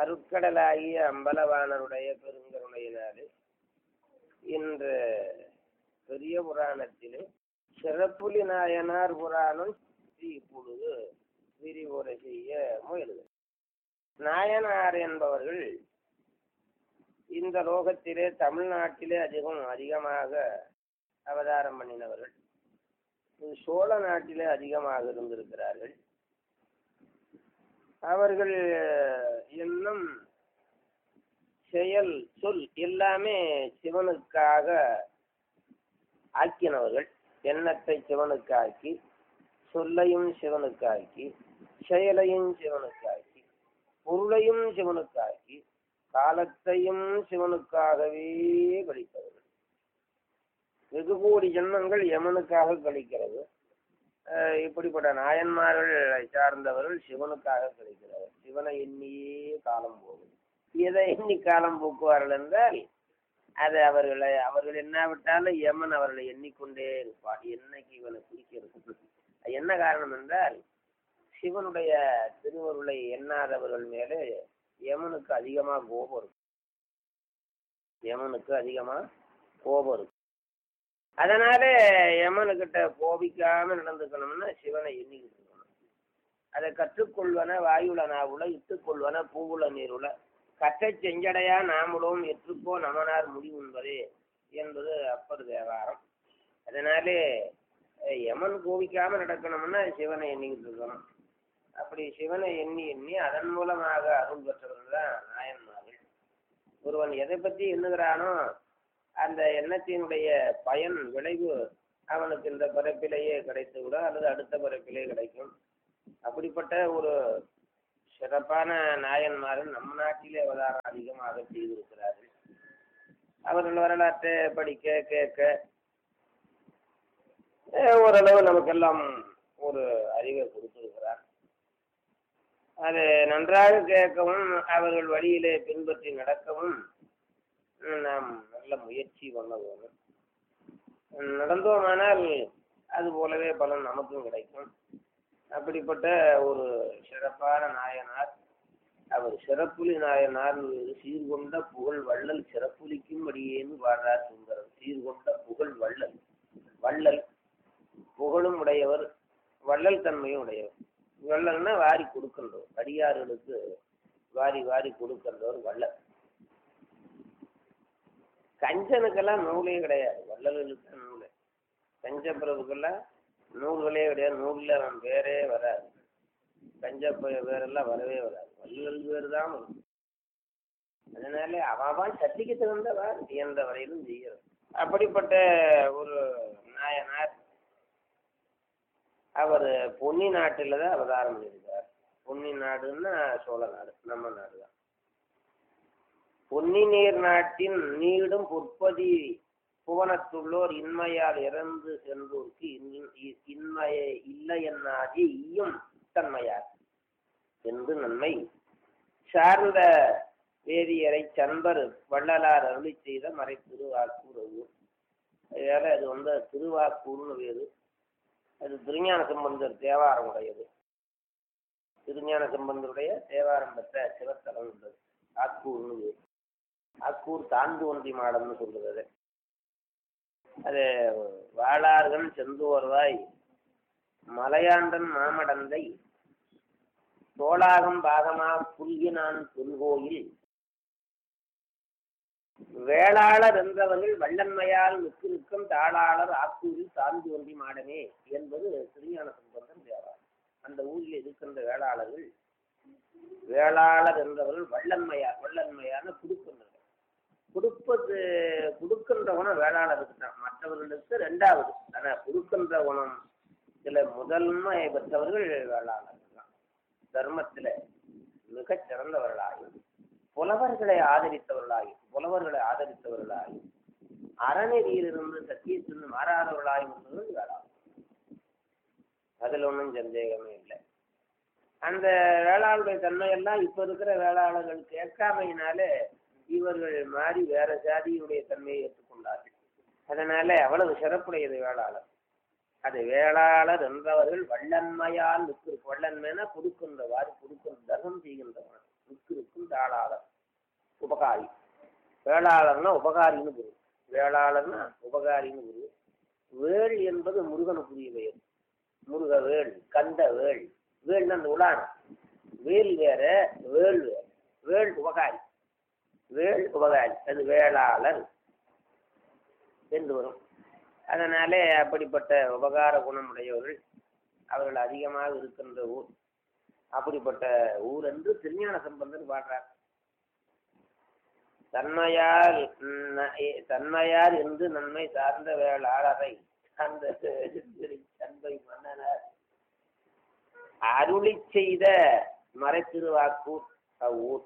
அருட்கடலாகிய அம்பலவாணருடைய பெருங்கருணையினாலே இன்று பெரிய புராணத்திலே சிறப்புலி நாயனார் புராணம் இப்பொழுது விரிவுரை செய்ய முயலுது நாயனார் என்பவர்கள் இந்த லோகத்திலே தமிழ்நாட்டிலே அதிகம் அதிகமாக அவதாரம் பண்ணினவர்கள் சோழ நாட்டிலே அதிகமாக இருந்திருக்கிறார்கள் அவர்கள் என்னும் செயல் சொல் எல்லாமே சிவனுக்காக ஆக்கினவர்கள் எண்ணத்தை சிவனுக்காக்கி சொல்லையும் சிவனுக்காக்கி செயலையும் சிவனுக்காக்கி பொருளையும் சிவனுக்காக்கி காலத்தையும் சிவனுக்காகவே கழித்தவர்கள் வெகு கோடி ஜென்மங்கள் யமனுக்காக கழிக்கிறது அஹ் இப்படிப்பட்ட நாயன்மார்கள் சார்ந்தவர்கள் சிவனுக்காக கிடைக்கிறார்கள் சிவனை எண்ணியே காலம் போகும் எதை எண்ணி காலம் போக்குவார்கள் என்றால் அது அவர்களை அவர்கள் எண்ணாவிட்டாலும் யமன் அவர்களை எண்ணிக்கொண்டே இருப்பார் என்னைக்கு இவனை பிடிக்கிறது என்ன காரணம் என்றால் சிவனுடைய திருவருளை எண்ணாதவர்கள் மேலே யமனுக்கு அதிகமா கோபம் இருக்கும் யமனுக்கு அதிகமா கோபம் இருக்கும் அதனால யமனுக்கிட்ட கோபிக்காம நடந்துக்கணும்னா சிவனை எண்ணிக்கிட்டு இருக்கணும் அதை கற்றுக்கொள்வன வாயுல நாவுல இட்டுக்கொள்வன பூவுல நீருல கற்றை செஞ்சடையா நாமளும் எற்றுக்கோ நமனார் முடிவுன்பதே என்பது அப்பர் தேவாரம் அதனாலே யமன் கோபிக்காம நடக்கணும்னா சிவனை எண்ணிக்கிட்டு இருக்கணும் அப்படி சிவனை எண்ணி எண்ணி அதன் மூலமாக அருள் பெற்றவர்கள் தான் நாயன்மார்கள் ஒருவன் எதை பற்றி எண்ணுகிறானோ அந்த எண்ணத்தினுடைய பயன் விளைவு அவனுக்கு இந்த பிறப்பிலேயே கிடைத்து விட அல்லது அடுத்த பிறப்பிலே கிடைக்கும் அப்படிப்பட்ட ஒரு சிறப்பான நாயன்மார்கள் நம்ம நாட்டிலே அவதாரம் அதிகமாக செய்திருக்கிறார்கள் அவர்கள் வரலாற்றை படிக்க கேட்க ஓரளவு நமக்கெல்லாம் ஒரு அறிவை கொடுத்திருக்கிறார் அது நன்றாக கேட்கவும் அவர்கள் வழியிலே பின்பற்றி நடக்கவும் நாம் நல்ல முயற்சி பண்ண வேணும் நடந்தோமானால் அது போலவே பலன் நமக்கும் கிடைக்கும் அப்படிப்பட்ட ஒரு சிறப்பான நாயனார் அவர் சிறப்புலி நாயனார் சீர்கொண்ட புகழ் வள்ளல் சிறப்புலிக்கும் அடியேன்னு பாடுறார் சுந்தரம் சீர்கொண்ட புகழ் வள்ளல் வள்ளல் புகழும் உடையவர் வள்ளல் தன்மையும் உடையவர் வள்ளல்னா வாரி கொடுக்கின்றவர் அடியார்களுக்கு வாரி வாரி கொடுக்கின்றவர் வள்ளல் கஞ்சனுக்கெல்லாம் நூலே கிடையாது வள்ளல்களுக்கு நூலே கஞ்ச பிரபுக்கெல்லாம் நூல்களே கிடையாது நூலில் அவன் பேரே வராது கஞ்ச பேரெல்லாம் வரவே வராது வள்ளல் பேர் தான் வரும் அதனால அவன் சக்திக்கு தகுந்தவா எந்த வரையிலும் செய்யறது அப்படிப்பட்ட ஒரு நாயனார் அவர் பொன்னி நாட்டில் தான் அவதாரம் பண்ணியிருக்கார் பொன்னி நாடுன்னா சோழ நாடு நம்ம நாடு தான் பொன்னி நீர் நாட்டின் நீடும் பொற்பதி புவனத்துள்ளோர் இன்மையால் இறந்து சென்றோர்க்கு இன்மைய இல்லை என்னாகி ஈயும் தன்மையார் என்று நன்மை சார்ந்த வேதியரை சன்பர் வள்ளலார் அருளி செய்த மறை திருவாக்கூர் அதனால அது வந்து திருவாக்கூர்னு வேறு அது திருஞான சம்பந்தர் தேவாரம் உடையது திருஞான சம்பந்தருடைய தேவாரம் பெற்ற சிவத்தலம் உள்ளது ஆக்கூர்னு வேறு ஆக்கூர் தாந்தோன்றி மாடம்னு சொல்லுறது அது வாளார்கள் செந்தோர்வாய் மலையாண்டன் மாமடந்தை தோளாகம் பாகமா புல்கினான் புல்கோயில் வேளாளர் என்றவர்கள் வல்லன்மையால் நிற்கிருக்கும் தாளாளர் ஆக்கூரில் சார்ந்து ஒன்றி மாடமே என்பது திருஞான சம்பந்தம் தேவார் அந்த ஊரில் இருக்கின்ற வேளாளர்கள் வேளாளர் என்றவர்கள் வல்லன்மையார் வல்லன்மையான கொடுக்கின்றனர் கொடுப்பது கொடுக்கின்ற குணம் வேளாளருக்கு தான் மற்றவர்களுக்கு ரெண்டாவது ஆனால் கொடுக்கின்ற குணம் சில முதன்மை பெற்றவர்கள் வேளாளர்கள் தான் தர்மத்தில் மிகச் சிறந்தவர்களாகும் புலவர்களை ஆதரித்தவர்களாயும் புலவர்களை ஆதரித்தவர்களாயும் அறநெறியிலிருந்து சத்தியத்திலிருந்து மாறாதவர்களாயும் இருந்தவர்கள் வேளாளர் அதில் ஒன்றும் சந்தேகமே இல்லை அந்த வேளாளுடைய தன்மையெல்லாம் இப்ப இருக்கிற வேளாளர்கள் கேட்காமையினாலே இவர்கள் மாறி வேற ஜாதியுடைய தன்மையை ஏற்றுக்கொண்டார்கள் அதனால அவ்வளவு சிறப்புடையது வேளாளர் அது வேளாளர் என்றவர்கள் வல்லன்மையால் நிற்கு வல்லன்மைனா கொடுக்கின்றவாறு கொடுக்கின்ற தர்மம் செய்கின்றவன் விக்கிருக்கும் தாளாளர் உபகாரி வேளாளர்னா உபகாரின்னு பொருள் வேளாளர்னா உபகாரின்னு பொருள் வேள் என்பது முருகனுக்குரிய பெயர் முருக வேள் கந்த வேள் வேள்னா அந்த உலானம் வேல் வேற வேள் வேற வேள் உபகாரி வேள் உபகாரி அது வேளாளர் என்று வரும் அதனாலே அப்படிப்பட்ட உபகார குணமுடையவர்கள் அவர்கள் அதிகமாக இருக்கின்ற ஊர் அப்படிப்பட்ட ஊர் என்று திருஞான சம்பந்தர் பாடுறார் தன்மையால் ந- எ- தன்மையார் என்று நன்மை சார்ந்த வேளாளரை அந்த தன்மை மன்னனர் அருளி செய்த மறைத்திருவாக்கூர் அவ்வூர்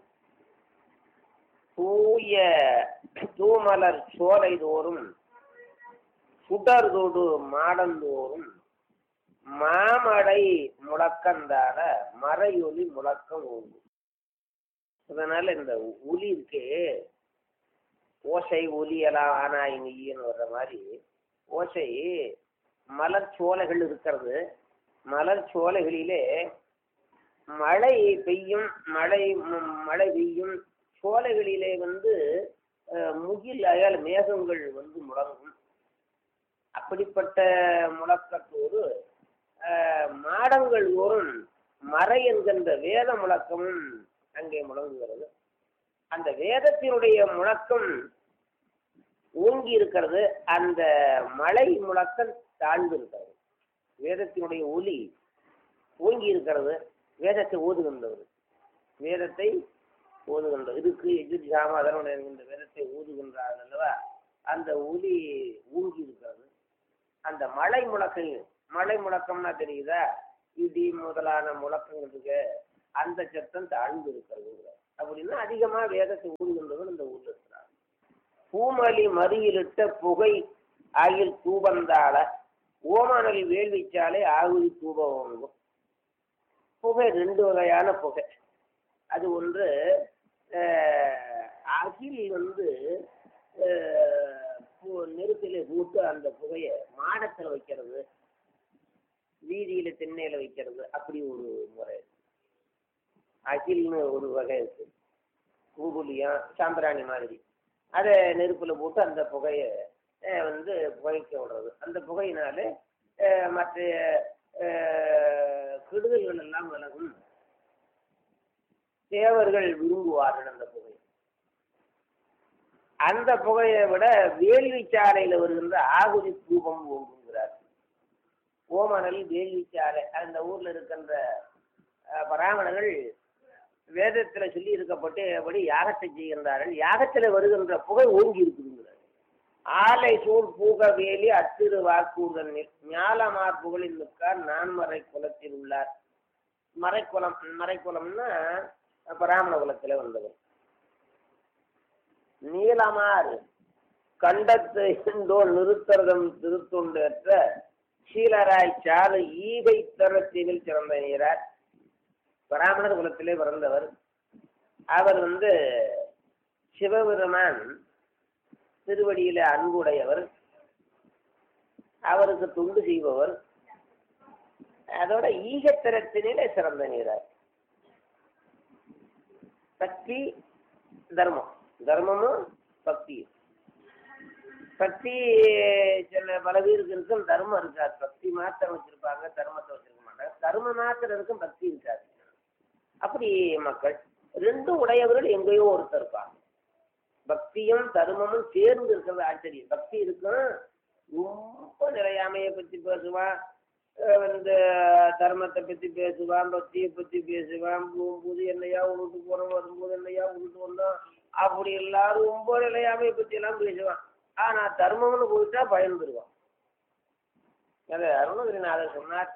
தூய தூமலர் சோலை தோறும் சுடர்தொடு மாடந்தோறும் மாமடை முழக்கந்தால மறையொலி முழக்கம் உண்டு அதனால இந்த ஒலி இருக்கே ஓசை ஒலி எல்லாம் ஆனாய் நீன்னு வர்ற மாதிரி ஓசை மலர் சோலைகள் இருக்கிறது மலர் சோலைகளிலே மழை பெய்யும் மழை ம- மழை பெய்யும் சோலைகளிலே வந்து அஹ், முகில் அயல் மேகங்கள் வந்து முழங்கும் அப்படிப்பட்ட முழக்கத்தோடு அஹ், மாடங்கள் ஓறும் மறை என்கின்ற வேத முழக்கமும் அங்கே முழங்குகிறது அந்த வேதத்தினுடைய முழக்கம் ஓங்கி இருக்கிறது அந்த மலை முழக்கம் தாழ்ந்து இருக்கிறது வேதத்தினுடைய ஒலி ஓங்கி இருக்கிறது வேதத்தை ஓதுகின்றது வேதத்தை ஓதுகின்றது இதுக்கு எஜுதி சாமாதனம் என்கின்ற வேதத்தை ஓதுகின்றார்கள் அல்லவா அந்த ஒலி ஊங்கி இருக்கிறது அந்த மலை முழக்கம் மலை முழக்கம்னா தெரியுதா இடி முதலான முழக்கங்கள் இருக்கு அந்த சத்தம் தாழ்ந்து இருக்கிறது அப்படின்னா அதிகமா வேதத்தை ஊதுகின்றவர்கள் இந்த ஊர்ல இருக்கிறார் பூமலி மறியிலிட்ட புகை ஆகில் தூபந்தாள ஓமானலி வேள்விச்சாலை ஆகுதி தூபம் வாங்கும் புகை ரெண்டு வகையான புகை அது ஒன்று அஹ், அகில் வந்து அஹ், பு- நெருப்பிலே போட்டு அந்த புகையை மாடத்தில் வைக்கிறது வீதியில திண்ணையில வைக்கிறது அப்படி ஒரு முறை இருக்கு. அகில்னு ஒரு வகை இருக்கு கூகுளியம் சாம்பிராணி மாதிரி அதை நெருப்புல போட்டு அந்த புகையை அஹ், வந்து புகைக்க விடுறது அந்த புகையினால அஹ், மற்ற அஹ், கெடுதல்கள் எல்லாம் விலகும் தேவர்கள் விரும்புவார்கள் அந்த புகை அந்த புகையை விட வேள்வி சாலையில வருகின்ற ஆகுதி தூபம் ஓங்குங்கிறார் ஓமனல் வேள்வி சாலை அந்த ஊர்ல இருக்கின்ற அஹ், பிராமணர்கள் வேதத்துல சொல்லி இருக்கப்பட்டபடி யாகத்தை செய்கின்றார்கள் யாகத்துல வருகின்ற புகை ஓங்கி இருக்குதுங்கிறார் ஆலை சூழ் பூக வேலி அத்திரு வாக்கூதல் ஞாலமார் புகழில் நிற்கார் நான்மறை குலத்தில் உள்ளார் மறைக்குலம் மறைக்குலம்னா பிராமண குலத்துல வந்தவர் நீலமார் கண்டத்து இந்தோல் நிறுத்தரதம் திருத்தொண்டேற்ற சீலராய் சாலை ஈகை தரத்தினில் சிறந்த நீரார் பிராமணர் குலத்திலே பிறந்தவர் அவர் வந்து சிவபெருமான் திருவடியில அன்புடையவர் அவருக்கு தொண்டு செய்பவர் அதோட ஈகத்திரத்தினிலே சிறந்த நீரார் பக்தி தர்மம் தர்மமும் பக்தியும் பக்தி சில பல பேருக்கு இருக்கும் தர்மம் இருக்காது பக்தி மாத்திரம் வச்சிருப்பாங்க தர்மத்தை வச்சிருக்க மாட்டாங்க தர்ம மாத்திரம் இருக்கும் பக்தி இருக்காது அப்படி மக்கள் ரெண்டும் உடையவர்கள் எங்கேயோ ஒருத்தர் இருப்பாங்க பக்தியும் தர்மமும் சேர்ந்து இருக்கிறது ஆச்சரியம் பக்தி இருக்கும் ரொம்ப நிலையாமையை பத்தி பேசுவான் அஹ் வந்து தர்மத்தை பத்தி பேசுவான் பக்தியை பத்தி பேசுவான் போகும்போது என்னையா உருட்டு போறோம் வரும்போது என்னையா உருட்டு வந்தோம் அப்படி எல்லாரும் ரொம்ப நிலையாமையை பத்தி எல்லாம் பேசுவான் ஆனா தர்மம்னு போயிட்டா பயந்துருவான் அது அருணகிரிநாதர் சொன்னார்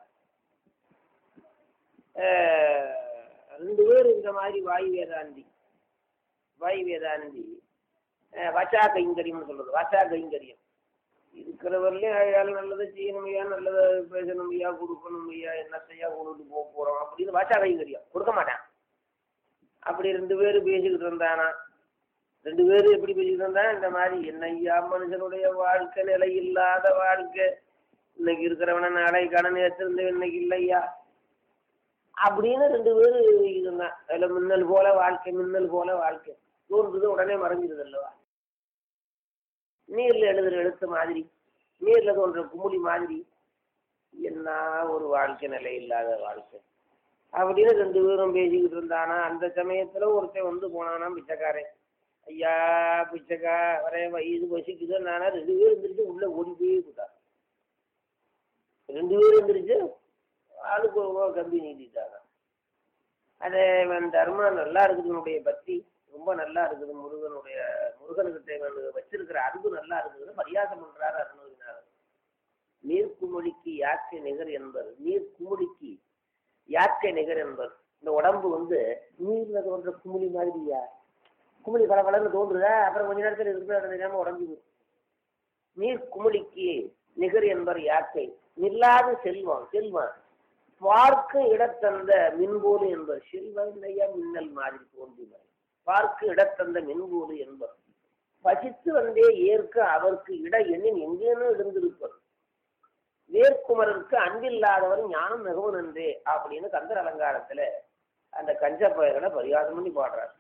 அஹ் ரெண்டு பேர் இந்த மாதிரி வாயு வேதாந்தி வாயு வேதாந்தி அஹ் வச்சா கைங்கரியம்னு சொல்றது வச்சா கைங்கரியம் இருக்கிறவர்லையும் ஐயால் நல்லதை செய்யணும் ஐயா நல்லதை பேசணும் ஐயா கொடுக்கணும் ஐயா என்னத்தையா கொண்டுட்டு போக போறோம் அப்படின்னு வச்சா கைங்கரியம் கொடுக்க மாட்டான் அப்படி ரெண்டு பேரும் பேசிக்கிட்டு இருந்தானா ரெண்டு பேரும் எப்படி பேசிக்கிட்டு இருந்தா இந்த மாதிரி என்ன ஐயா மனுஷனுடைய வாழ்க்கை நிலை இல்லாத வாழ்க்கை இன்னைக்கு இருக்கிறவன நாளை கடன் ஏற்றிருந்த இன்னைக்கு இல்லையா அப்படின்னு ரெண்டு பேர் இருந்தான் அதுல மின்னல் போல வாழ்க்கை மின்னல் போல வாழ்க்கை தோன்றுது உடனே மறைஞ்சிருது அல்லவா நீர்ல எழுதுற எழுத்து மாதிரி நீர்ல தோன்ற குமுளி மாதிரி என்ன ஒரு வாழ்க்கை நிலை இல்லாத வாழ்க்கை அப்படின்னு ரெண்டு பேரும் பேசிக்கிட்டு இருந்தானா அந்த சமயத்துல ஒருத்தன் வந்து போனானா பிச்சைக்காரன் ஐயா பிச்சைக்கா வரேன் வயது பசிக்குது நானா ரெண்டு பேரும் இருந்துருச்சு உள்ள ஓடி போய் போட்டான் ரெண்டு பேரும் இருந்துருச்சு ஆளுக்கு ஒரு கம்பி நீட்டிட்டாங்க அது இவன் தர்மம் நல்லா இருக்குது உன்னுடைய பக்தி ரொம்ப நல்லா இருக்குது முருகனுடைய முருகனுக்கிட்ட இவன் வச்சிருக்கிற அன்பு நல்லா இருக்குது பரியாசம் பண்றாரு அருணகிரிநாதர் நீர்க்குமிழிக்கு யாக்கை நிகர் என்பர் நீர்க்குமிழிக்கு யாக்கை நிகர் என்பர் இந்த உடம்பு வந்து நீர்ல தோன்ற குமிழி மாதிரியா குமிழி பல பலன்னு தோன்றுதா அப்புறம் கொஞ்ச நேரத்தில் இருக்கிற தெரியாம உடம்பு நீர் குமிழிக்கு நிகர் என்பர் யாக்கை நில்லாத செல்வம் செல்வம் பார்க்க இடத்தந்த மின்போது என்பர் செல்வம் இல்லையா மின்னல் மாதிரி தோன்றினார் பார்க்க இடத்தந்த மின்போது என்பர் பசித்து வந்தே ஏற்க அவருக்கு இட எண்ணின் எங்கேனும் இருந்திருப்பர் வேர்க்குமரருக்கு அன்பில்லாதவர் ஞானம் மிகவும் நன்றே அப்படின்னு கந்தர் அலங்காரத்துல அந்த கஞ்ச பயிர்களை பரிகாசம் பண்ணி பாடுறார்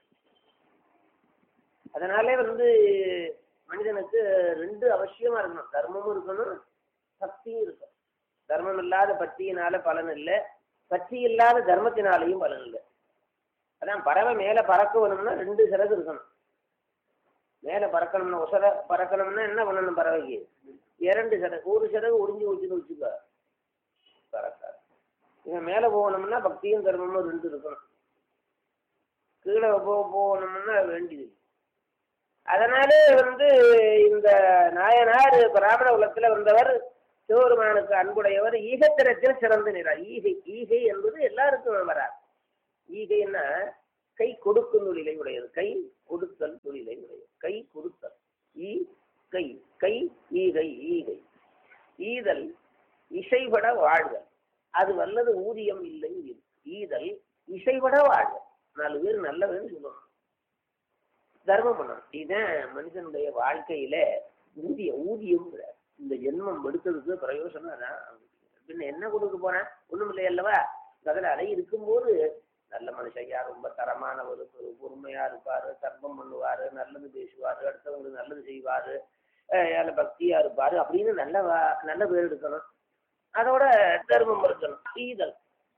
அதனாலே வந்து மனிதனுக்கு ரெண்டு அவசியமா இருக்கணும் தர்மமும் இருக்கணும் பக்தியும் இருக்கணும் தர்மம் இல்லாத பக்தியினால பலன் இல்லை பக்தி இல்லாத தர்மத்தினாலையும் பலன் இல்லை அதான் பறவை மேல பறக்க வேணும்னா ரெண்டு சிறகு இருக்கணும் மேல பறக்கணும்னா உசர பறக்கணும்னா என்ன பண்ணணும் பறவைக்கு இரண்டு சிறகு ஒரு சிறகு ஒடிஞ்சு வச்சுன்னு வச்சுக்க பறக்காது இவன் மேல போகணும்னா பக்தியும் தர்மமும் ரெண்டு இருக்கணும் கீழே போ போகணும்னா வேண்டியது அதனாலே வந்து இந்த நாயனார் பிராமண குலத்துல வந்தவர் சிவபெருமானுக்கு அன்புடையவர் ஈகத்திரத்தில் சிறந்து நிறார் ஈகை ஈகை என்பது எல்லாருக்கும் வராது ஈகைன்னா கை கொடுக்கும் தொழிலை உடையது கை கொடுத்தல் தொழிலை உடையது கை கொடுத்தல் ஈ கை கை ஈகை ஈகை ஈதல் இசைபட வாழ்தல் அது வல்லது ஊதியம் இல்லை ஈதல் இசைபட வாழ்தல் நாலு பேர் நல்லவன்னு சொல்லணும் தர்மம் பண்ணணும் இதுதான் மனிதனுடைய வாழ்க்கையில ஊதியம் ஊதியம் இந்த ஜென்மம் எடுத்ததுக்கு பிரயோசனம் அதான் பின்ன என்ன கொடுக்க போறேன் ஒண்ணும் இல்லை அல்லவா அதில் அலை இருக்கும்போது நல்ல மனுஷையா ரொம்ப தரமானவர் பொறுமையா இருப்பாரு தர்மம் பண்ணுவாரு நல்லது பேசுவாரு அடுத்தவங்களுக்கு நல்லது செய்வாரு நல்ல பக்தியா இருப்பாரு அப்படின்னு நல்ல நல்ல பேர் எடுக்கணும் அதோட தர்மம் இருக்கணும் ஈதல்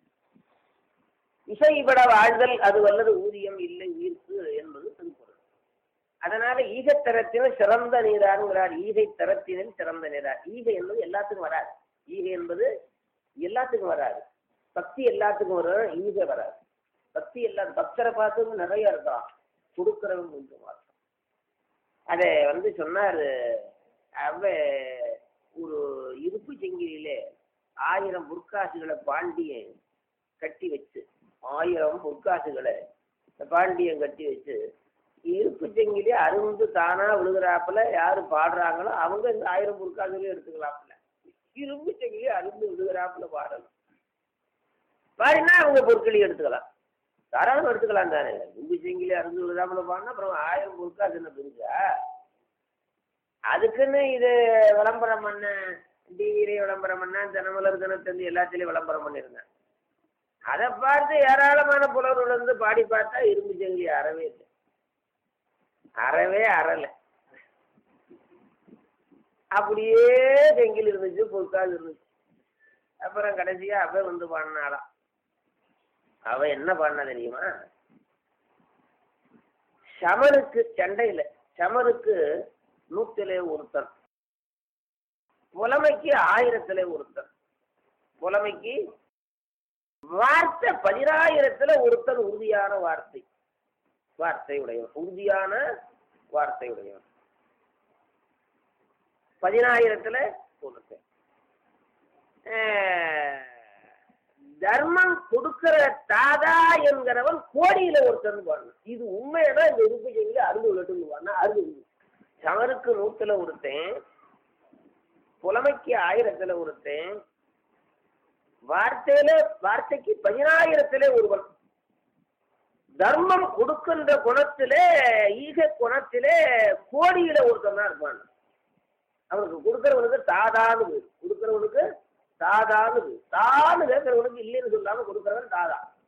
இசைப்பட வாழ்தல் அது வல்லது ஊதியம் இல்லை உயிர்ப்பு என்பது திருக்குறள் அதனால ஈகத்தரத்தினர் சிறந்த நீராருங்கிறார் ஈகை தரத்தினில் சிறந்த நீரார் ஈகை என்பது எல்லாத்துக்கும் வராது ஈகை என்பது எல்லாத்துக்கும் வராது பக்தி எல்லாத்துக்கும் வரும் ஈகை வராது பக்தி எல்லா பக்தரை பார்த்து நிறைய இருக்கான் கொடுக்கறவங்க கொஞ்சம் மாற்றம் அதை வந்து சொன்னார் அவ ஒரு இருப்பு செங்கிலே ஆயிரம் பொற்காசுகளை பாண்டியன் கட்டி வச்சு ஆயிரம் பொற்காசுகளை பாண்டியன் கட்டி வச்சு இருப்பு செங்கிலே அருந்து தானா விழுகிறாப்புல யாரு பாடுறாங்களோ அவங்க இந்த ஆயிரம் பொற்காசுகளையும் எடுத்துக்கலாம்ல இரும்பு செங்கிலே அருந்து விழுகிறாப்புல பாடணும் பாடினா அவங்க பொருட்களையும் எடுத்துக்கலாம் தாராளம் எடுத்துக்கலாம் தானே இரும்பு செங்கிலே அருந்து விழுகிறாப்புல பாடினா அப்புறம் ஆயிரம் பொற்காசு என்ன பெருசா அதுக்குன்னு இது விளம்பரம் பண்ண டிவியிலே விளம்பரம் பண்ண தினமலர் தினத்தந்தி எல்லாத்திலையும் விளம்பரம் பண்ணியிருந்தேன் அதை பார்த்து ஏராளமான புலவர்கள் வந்து பாடி பார்த்தா இரும்பு செங்கி அறவே இல்லை அறவே அறலை அப்படியே செங்கில் இருந்துச்சு பொற்கால் இருந்துச்சு அப்புறம் கடைசியா அவ வந்து பாடினாளாம் அவ என்ன பாடினா தெரியுமா சமருக்கு சண்டையில சமருக்கு நூத்திலே ஒருத்தன் புலமைக்கு ஆயிரத்திலே ஒருத்தன் புலமைக்கு வார்த்தை பதினாயிரத்துல ஒருத்தன் உறுதியான வார்த்தை வார்த்தை உடையவன் உறுதியான வார்த்தை உடையவன் பதினாயிரத்துல ஒருத்தன் தர்மம் கொடுக்கிற தாதா என்கிறவன் கோடியில ஒருத்தன் பாடணும் இது உண்மையதான் இந்த உறுப்பு செய்யல அறுபது உள்ளட்டுன்னு பாடினா அறுபது சமருக்கு நூத்துல ஒருத்தன் புலமைக்கு ஆயிரத்துல ஒருத்தன் வார்த்தையில வார்த்தைக்கு பதினாயிரத்திலே ஒருவன் தர்மம் கொடுக்கின்ற குணத்திலே ஈக குணத்திலே கோடியில ஒருத்தன் தான் இருப்பான் அவனுக்கு கொடுக்கறவனுக்கு தாதான்னு கொடுக்கறவனுக்கு தாதான்னு தான்னு கேட்கறவனுக்கு இல்லைன்னு சொல்லாம கொடுக்கறவன் தாதா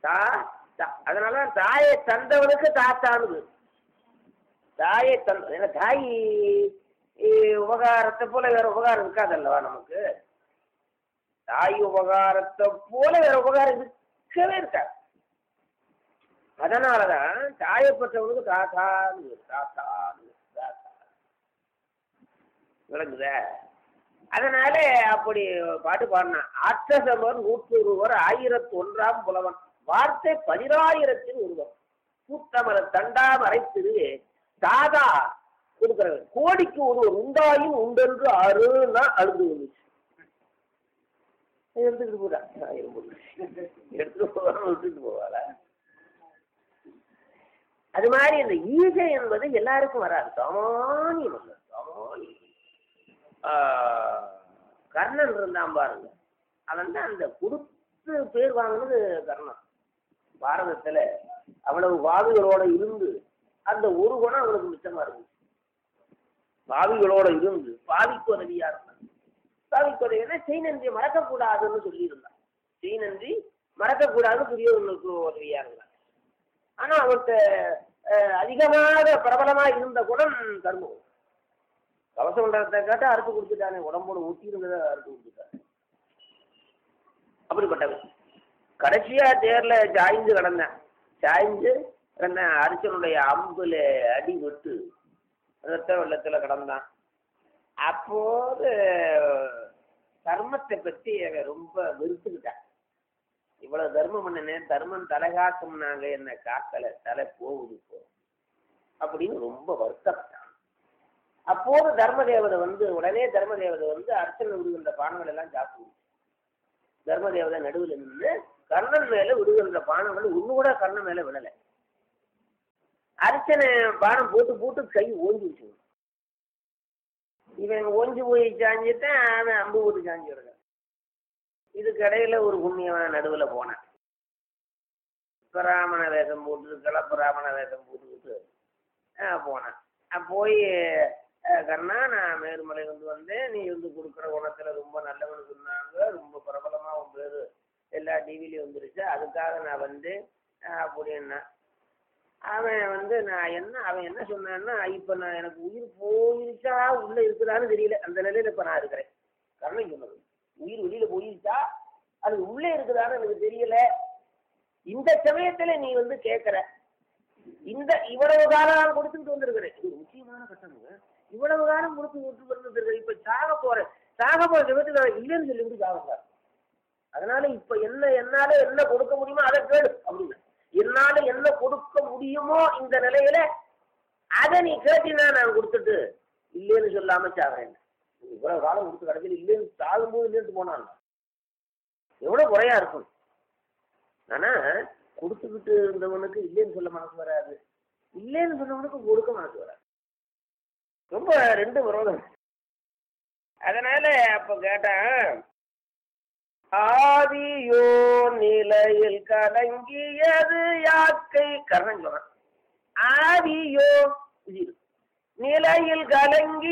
தா தா அதனால தான் தாயை தந்தவனுக்கு தாத்தானுது தாயை தந்த ஏன்னா தாய் இ, உபகாரத்தை போல வேற உபகாரம் இருக்காதல்லவா நமக்கு தாய் உபகாரத்தை போல வேற உபகாரம் இருக்கவே இருக்காது அதனாலதான் தாயை பெற்றவனுக்கு தாத்தான்னு தாத்தான்னு தாத்தா விளங்குதா அதனால அப்படி பாட்டு பாடினான் அற்றசமர் நூற்றொருவர் ஆயிரத்து ஒன்றாம் புலவன் வார்த்தை பதினாயிரத்தில் ஒருவர் கூட்டமர தண்டா மறைத்திரு தாதா கொடுக்கிறவன் கோடிக்கு ஒருவர் உண்டாயும் உண்டென்று அருணா அழுது வந்துச்சு எடுத்துக்கிட்டு போடா ஆயிரம் பொண்ணு. எடுத்துட்டு போவாங்க விட்டுட்டு போவாளா அது மாதிரி இந்த ஈகை என்பது எல்லாருக்கும் வராது சாமானியம் அல்ல சாமானியம் ஆஹ், கர்ணன் இருந்தான் பாருங்க அவன் தான் அந்த கொடுத்து பேர் வாங்கினது கர்ணன் பாரதத்துல அவ்வளவு வாவிகளோட இருந்து அந்த ஒரு குணம் அவனுக்கு மிச்சமா இருந்துச்சு பாவிகளோட இருந்து பாவிக்கு உதவியா இருந்தான் பாவிக்கு உதவினா செய் நன்றி மறக்கக்கூடாதுன்னு சொல்லியிருந்தான் செய் நன்றி மறக்கக்கூடாது புதியவர்களுக்கு உதவியா இருந்தான் ஆனா அவர்கிட்ட அஹ், அதிகமாக பிரபலமா இருந்த குணம் கர்மம் கவச மண்டலத்தை கேட்டா அறுத்து கொடுத்துட்டானே உடம்போட ஊட்டி இருந்ததை அறுத்து கொடுத்துட்டானே அப்படிப்பட்டவன் கடைசியா தேர்ல சாய்ந்து கிடந்தேன் சாய்ந்து கிடந்தேன் அரிசனுடைய அம்புல அடி விட்டு ரத்த வெள்ளத்துல கிடந்தான் அப்போது தர்மத்தை பத்தி அவன் ரொம்ப வெறுத்துக்கிட்டான் இவ்வளவு தர்மம் பண்ணினேன் தர்மம் தலைகாக்கும்னாங்க என்ன காக்கல தலை போகுது போ அப்படின்னு ரொம்ப வருத்தப்பட்டான் அப்போது தர்ம தேவதை வந்து உடனே தர்ம தேவதை வந்து அர்ச்சனை விடுகின்ற பானங்கள் எல்லாம் சாப்பிடுச்சு தர்ம தேவதை நடுவில் நின்று கர்ணன் மேல விடுகின்ற பானங்கள் ஒண்ணு கூட கர்ணன் மேல விடல அர்ச்சனை பானம் போட்டு போட்டு கை ஓஞ்சிருச்சு இவன் ஓஞ்சி போய் சாஞ்சிட்டான் அவன் அம்பு போட்டு சாஞ்சி கிடக்கான் இதுக்கு இடையில ஒரு புண்ணியவன் நடுவுல போனான் பிராமண வேஷம் போட்டு கிளப்பிராமண வேஷம் போட்டுக்கிட்டு ஆஹ் போனான் அஹ் போய் அஹ் கர்ணா நான் மேருமலை வந்து வந்தேன் நீ வந்து கொடுக்குற குணத்துல ரொம்ப நல்லவனு சொன்னாங்க ரொம்ப பிரபலமா உன் பேரு எல்லா டிவிலையும் வந்துருச்சு அதுக்காக நான் வந்து அஹ் அப்படின்னா அவன் வந்து நான் என்ன அவன் என்ன சொன்னான்னா இப்ப நான் எனக்கு உயிர் போயிருச்சா உள்ள இருக்குதான்னு தெரியல அந்த நிலையில இப்ப நான் இருக்கிறேன் கர்ணன் சொன்னது உயிர் வெளியில போயிருச்சா அது உள்ளே இருக்குதான்னு எனக்கு தெரியல இந்த சமயத்துல நீ வந்து கேட்கற இந்த இவ்வளவு காலம் நான் கொடுத்துட்டு வந்திருக்கிறேன் இது ஒரு முக்கியமான கட்டணங்க இவ்வளவு காலம் கொடுத்து விட்டு வந்திருக்கிறேன் இப்ப சாக போறேன் சாக போற சமயத்துக்கு நான் இல்லைன்னு சொல்லிவிட்டு சாக அதனால இப்ப என்ன என்னால என்ன கொடுக்க முடியுமோ அதை கேளு அப்படின்னு என்னால என்ன கொடுக்க முடியுமோ இந்த நிலையில அதை நீ கேட்டினா நான் கொடுத்துட்டு இல்லைன்னு சொல்லாம சாகிறேன் இவ்வளவு காலம் கொடுத்து கடைசியில் இல்லைன்னு சாகும்போது இல்லைன்னு போனான் எவ்வளவு குறையா இருக்கும் ஆனா கொடுத்துக்கிட்டு இருந்தவனுக்கு இல்லைன்னு சொல்ல மனசு வராது இல்லைன்னு சொன்னவனுக்கு கொடுக்க மனசு வராது ரொம்ப ரெண்டு விரோதம் அதனால அப்ப கேட்டேன் ஆதியோ நிலையில் கலங்கியது யாக்கை கர்ணன் சொல்றான் ஆதியோ இது. நிலையில் கலங்கி